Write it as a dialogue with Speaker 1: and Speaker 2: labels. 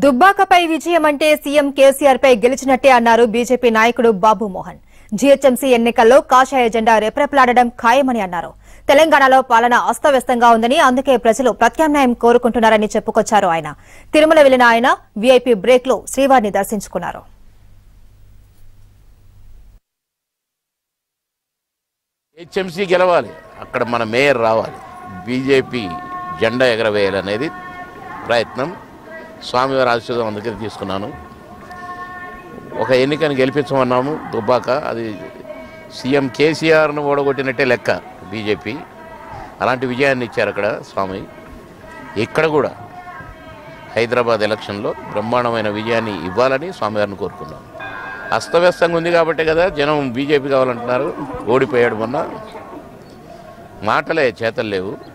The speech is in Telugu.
Speaker 1: దుబ్బాకపై విజయం అంటే సీఎం కేసీఆర్ పై గెలిచినట్టే అన్నారు బీజేపీ నాయకుడు బాబు మోహన్ జీహెచ్ఎంసీ ఎన్నికల్లో కాషాయ జెండా రెపరెపలాడడం ఖాయమని అన్నారు తెలంగాణలో పాలన అస్తవ్యస్తంగా ఉందని అందుకే ప్రజలు ప్రత్యామ్నాయం కోరుకుంటున్నారని చెప్పుకొచ్చారు ఆయన తిరుమల వెళ్లిన ఆయన వీఐపీ బ్రేక్ లో శ్రీవారిని దర్శించుకున్నారు
Speaker 2: హెచ్ఎంసీ గెలవాలి అక్కడ మన మేయర్ రావాలి బీజేపీ జెండా ఎగరవేయాలనేది ప్రయత్నం స్వామివారి ఆశీర్వాదం అందుకే తీసుకున్నాను ఒక ఎన్నికను గెలిపించమన్నాము దుబ్బాక అది సీఎం కేసీఆర్ను ఓడగొట్టినట్టే లెక్క బీజేపీ అలాంటి విజయాన్ని ఇచ్చారు అక్కడ స్వామి ఇక్కడ కూడా హైదరాబాద్ ఎలక్షన్లో బ్రహ్మాండమైన విజయాన్ని ఇవ్వాలని స్వామివారిని కోరుకున్నాను అస్తవ్యస్తంగా ఉంది కాబట్టి కదా జనం బీజేపీ కావాలంటున్నారు ఓడిపోయాడు మొన్న మాటలే చేతలు లేవు